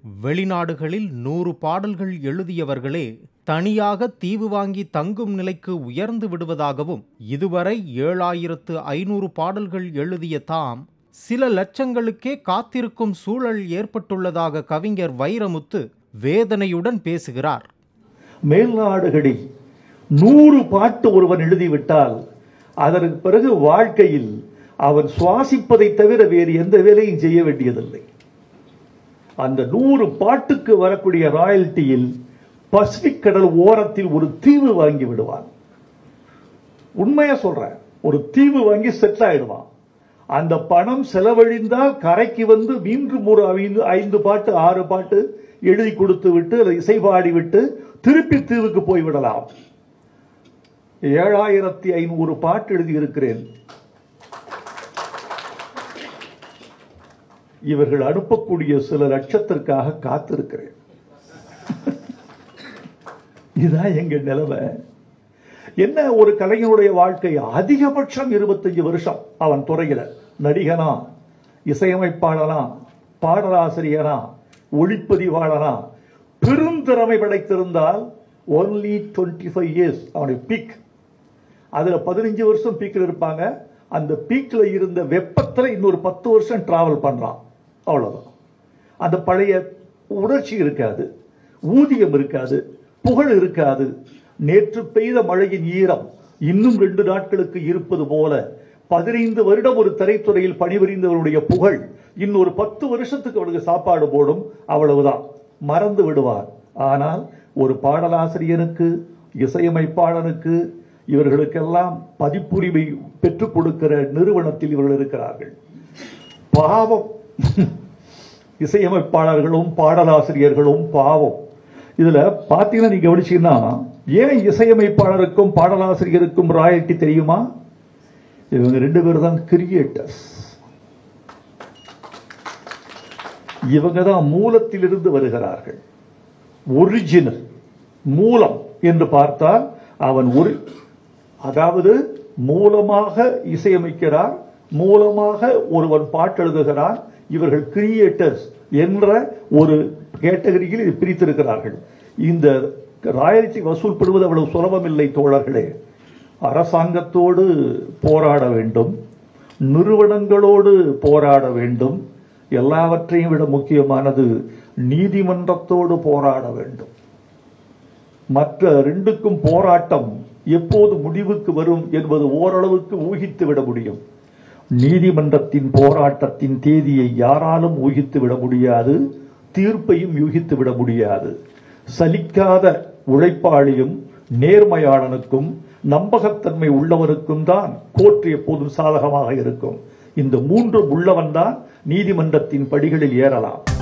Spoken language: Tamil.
வெளிநாடுகளில் நூறு பாடல்கள் எழுதியவர்களே தனியாக தீவு வாங்கி தங்கும் நிலைக்கு உயர்ந்து விடுவதாகவும் இதுவரை ஏழாயிரத்து ஐநூறு பாடல்கள் எழுதிய தாம் சில லட்சங்களுக்கே காத்திருக்கும் சூழல் ஏற்பட்டுள்ளதாக கவிஞர் வைரமுத்து வேதனையுடன் பேசுகிறார் மேல்நாடுகளில் நூறு பாட்டு ஒருவன் எழுதிவிட்டால் அதற்கு பிறகு வாழ்க்கையில் அவன் சுவாசிப்பதை தவிர வேறு எந்த வேலையும் செய்ய வேண்டியதில்லை அந்த நூறு பாட்டுக்கு வரக்கூடிய ராயல்ட்டியில் பசிபிக் கடல் ஓரத்தில் ஒரு தீவு வாங்கி விடுவான் உண்மையா சொல்றேன் ஒரு தீவு வாங்கி செட்டில் ஆயிடுவான் அந்த பணம் செலவழிந்தால் கரைக்கு வந்து மீண்டும் ஒரு ஐந்து ஐந்து பாட்டு ஆறு பாட்டு எழுதி கொடுத்து விட்டு அதை இசை பாடி விட்டு திருப்பி தீவுக்கு போய்விடலாம் ஏழாயிரத்தி ஐநூறு பாட்டு எழுதியிருக்கிறேன் இவர்கள் அனுப்பக்கூடிய சில லட்சத்திற்காக காத்திருக்கிறேன் இதுதான் எங்க நிலைமை என்ன ஒரு கலைஞனுடைய வாழ்க்கை அதிகபட்சம் இருபத்தஞ்சு வருஷம் அவன் துறையில நடிகனா இசையமைப்பாளனா பாடலாசிரியனா ஒளிப்பதிவாளனா பெருந்திறமை படைத்திருந்தால் ஒன்லி டுவெண்ட்டி ஃபைவ் இயர்ஸ் அவனுடைய பீக் அதுல பதினஞ்சு வருஷம் பீக்கில் இருப்பாங்க அந்த பீக்ல இருந்த வெப்பத்துல இன்னொரு பத்து வருஷம் டிராவல் பண்றான் அவ்வளவுதான் அந்த பழைய உணர்ச்சி இருக்காது ஊதியம் இருக்காது புகழ் இருக்காது நேற்று பெய்த மழையின் ஈரம் இன்னும் ரெண்டு நாட்களுக்கு இருப்பது போல பதினைந்து வருடம் ஒரு திரைத்துறையில் பணிபுரிந்தவருடைய புகழ் இன்னொரு பத்து வருஷத்துக்கு அவனுக்கு சாப்பாடு போடும் அவ்வளவுதான் மறந்து விடுவார் ஆனால் ஒரு பாடலாசிரியனுக்கு இசையமைப்பாளனுக்கு இவர்களுக்கெல்லாம் பதிப்புரிமை பெற்றுக் கொடுக்கிற நிறுவனத்தில் இவர்கள் இருக்கிறார்கள் பாவம் இசையமைப்பாளர்களும் பாடலாசிரியர்களும் பாவம் இதுல பாத்தீங்கன்னா நீங்க கவனிச்சீங்கன்னா ஏன் இசையமைப்பாளருக்கும் பாடலாசிரியருக்கும் ராயல்ட்டி தெரியுமா இவங்க ரெண்டு பேரும் தான் கிரியேட்டர்ஸ் இவங்க தான் மூலத்திலிருந்து வருகிறார்கள் ஒரிஜினல் மூலம் என்று பார்த்தால் அவன் ஒரு அதாவது மூலமாக இசையமைக்கிறார் மூலமாக ஒருவன் பாட்டு எழுதுகிறார் இவர்கள் கிரியேட்டர்ஸ் என்ற ஒரு கேட்டகரியில் இது பிரித்திருக்கிறார்கள் இந்த ராயல்டி வசூல் பெறுவது அவ்வளவு சுலபமில்லை தோழர்களே அரசாங்கத்தோடு போராட வேண்டும் நிறுவனங்களோடு போராட வேண்டும் எல்லாவற்றையும் விட முக்கியமானது நீதிமன்றத்தோடு போராட வேண்டும் மற்ற ரெண்டுக்கும் போராட்டம் எப்போது முடிவுக்கு வரும் என்பது ஓரளவுக்கு ஊகித்து விட முடியும் நீதிமன்றத்தின் போராட்டத்தின் தேதியை யாராலும் ஊகித்து விட முடியாது தீர்ப்பையும் யூகித்து விட முடியாது சலிக்காத உழைப்பாளியும் நேர்மையாளனுக்கும் நம்பகத்தன்மை உள்ளவனுக்கும் தான் கோர்ட் எப்போதும் சாதகமாக இருக்கும் இந்த மூன்றும் உள்ளவன் தான் நீதிமன்றத்தின் படிகளில் ஏறலாம்